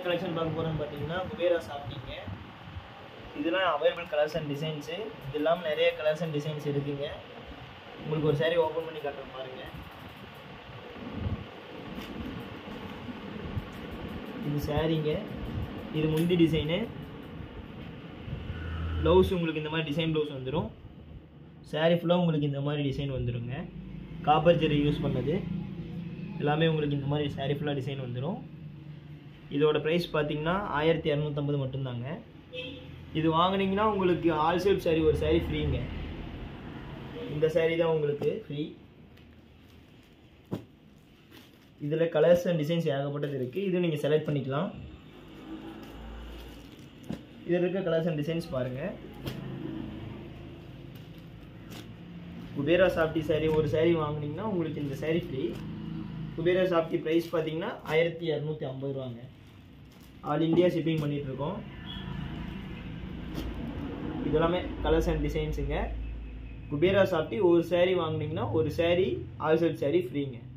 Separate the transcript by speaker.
Speaker 1: collection பார்க்க போகிறோம்னு பார்த்தீங்கன்னா குபேரா சாப்பிட்டீங்க இதெல்லாம் அவைலபிள் கலர்ஸ் அண்ட் டிசைன்ஸு இது இல்லாமல் நிறைய கலர்ஸ் அண்ட் டிசைன்ஸ் இருக்குங்க உங்களுக்கு ஒரு saree ஓப்பன் பண்ணி காட்டுறேன் பாருங்க இது சாரீங்க இது முந்தி டிசைனு ப்ளவுஸ் உங்களுக்கு இந்த மாதிரி டிசைன் ப்ளவுஸ் வந்துடும் saree ஃபுல்லாக உங்களுக்கு இந்த மாதிரி டிசைன் வந்துடுங்க காப்பர் ஜெரி யூஸ் பண்ணது எல்லாமே உங்களுக்கு இந்த மாதிரி saree ஃபுல்லாக டிசைன் வந்துடும் இதோட ப்ரைஸ் பார்த்தீங்கன்னா ஆயிரத்தி இரநூத்தம்பது மட்டும்தாங்க இது வாங்குனீங்கன்னா உங்களுக்கு ஆல் ஷேப் saree ஒரு saree ஃப்ரீங்க இந்த saree தான் உங்களுக்கு ஃப்ரீ இதில் கலர்ஸ் அண்ட் டிசைன்ஸ் ஏகப்பட்டது இருக்குது இது நீங்கள் செலக்ட் பண்ணிக்கலாம் இதில் இருக்க கலர்ஸ் அண்ட் டிசைன்ஸ் பாருங்கள் குபேரா சாப்டி saree ஒரு saree வாங்குனீங்கன்னா உங்களுக்கு இந்த saree ஃப்ரீ குபேரா சாப்டி ப்ரைஸ் பார்த்தீங்கன்னா ஆயிரத்தி இரநூத்தி ஐம்பது ரூபாங்க ஆல் இந்தியா ஷிப்பிங் பண்ணிகிட்ருக்கோம் இதெல்லாமே கலர்ஸ் அண்ட் டிசைன்ஸுங்க குபேரா சாப்பிட்டு ஒரு saree வாங்குனீங்கன்னா ஒரு saree ஆல் செட் saree ஃப்ரீங்க